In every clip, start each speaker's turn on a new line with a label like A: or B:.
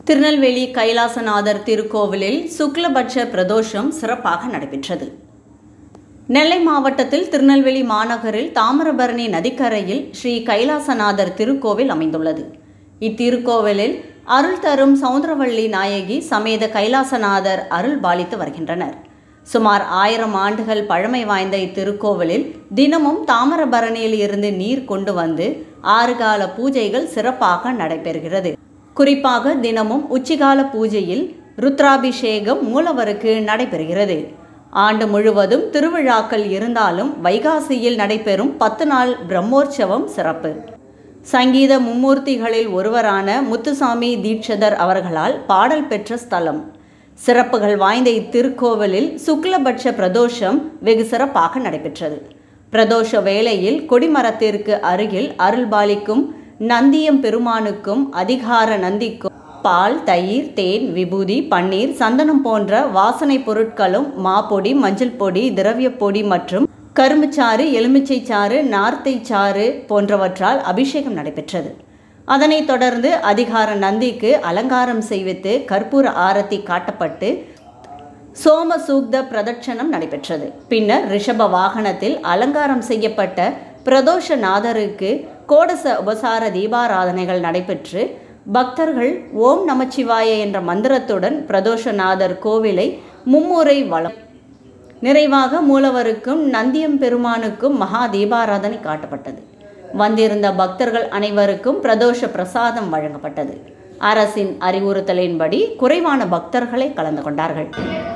A: திருநெல்வேலி கைலாசநாதர் திருக்கோவிலில் சுக்லபட்ச பிரதோஷம் சிறப்பாக நடைபெற்றது நெல்லை மாவட்டத்தில் திருநெல்வேலி மாநகரில் தாமிரபரணி நதிக்கரையில் ஸ்ரீ கைலாசநாதர் திருக்கோவில் அமைந்துள்ளது இத்திருக்கோவிலில் அருள் தரும் சவுந்தரவள்ளி நாயகி சமேத கைலாசநாதர் அருள் பாலித்து வருகின்றனர் சுமார் ஆயிரம் ஆண்டுகள் பழமை வாய்ந்த இத்திருக்கோவிலில் தினமும் தாமிரபரணியில் இருந்து நீர் கொண்டு வந்து ஆறு கால பூஜைகள் சிறப்பாக நடைபெறுகிறது குறிப்பாக தினமும் உச்சிகால பூஜையில் ருத்ராபிஷேகம் மூலவருக்கு நடைபெறுகிறது ஆண்டு முழுவதும் திருவிழாக்கள் இருந்தாலும் வைகாசியில் நடைபெறும் பத்து நாள் பிரம்மோற்சவம் சிறப்பு சங்கீத மும்மூர்த்திகளில் ஒருவரான முத்துசாமி தீட்சிதர் அவர்களால் பாடல் பெற்ற ஸ்தலம் சிறப்புகள் வாய்ந்த இத்திருக்கோவிலில் சுக்லபட்ச பிரதோஷம் வெகு சிறப்பாக நடைபெற்றது பிரதோஷ வேளையில் கொடிமரத்திற்கு அருகில் அருள்பாலிக்கும் நந்தியம் பெருமானுக்கும் அதிகார நந்திக்கும் பால் தயிர் தேன் விபூதி பன்னீர் சந்தனம் போன்ற வாசனை பொருட்களும் மாப்பொடி மஞ்சள் பொடி திரவியப் பொடி மற்றும் கரும்புச்சாறு எலுமிச்சை சாறு நார்த்தை சாறு போன்றவற்றால் அபிஷேகம் நடைபெற்றது அதனைத் தொடர்ந்து அதிகார நந்திக்கு அலங்காரம் செய்வித்து கற்பூர ஆரத்தி காட்டப்பட்டு சோம சூக்த பிரதட்சணம் நடைபெற்றது பின்னர் ரிஷப வாகனத்தில் அலங்காரம் செய்யப்பட்ட பிரதோஷநாதருக்கு கோடச உபசார தீபாராதனைகள் நடைபெற்று பக்தர்கள் ஓம் நமச்சிவாய என்ற மந்திரத்துடன் பிரதோஷநாதர் கோவிலை மும்முறை வளம் நிறைவாக மூலவருக்கும் நந்தியம் பெருமானுக்கும் மகா தீபாராதனை காட்டப்பட்டது வந்திருந்த பக்தர்கள் அனைவருக்கும் பிரதோஷ பிரசாதம் வழங்கப்பட்டது அரசின் அறிவுறுத்தலின்படி குறைவான பக்தர்களே கலந்து கொண்டார்கள்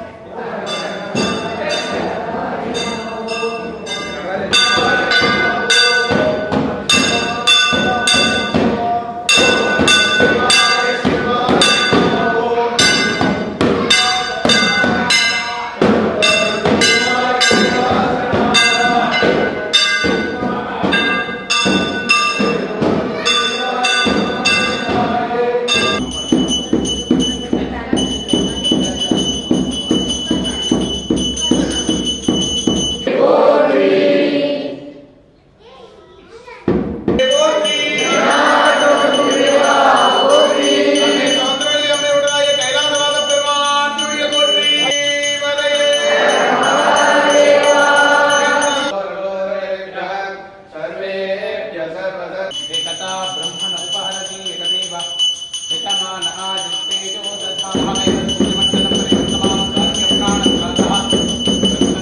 B: एकता ब्रह्मण उपहरति एकदेव यजमान आदित्येजो दधामहे मंडलं परिवर्तमानं कार्यप्राणकालः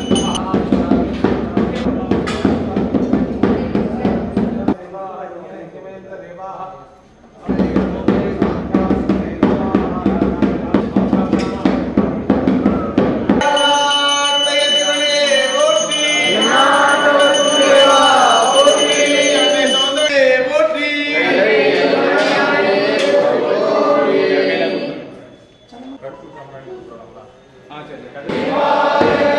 B: ஆ சரி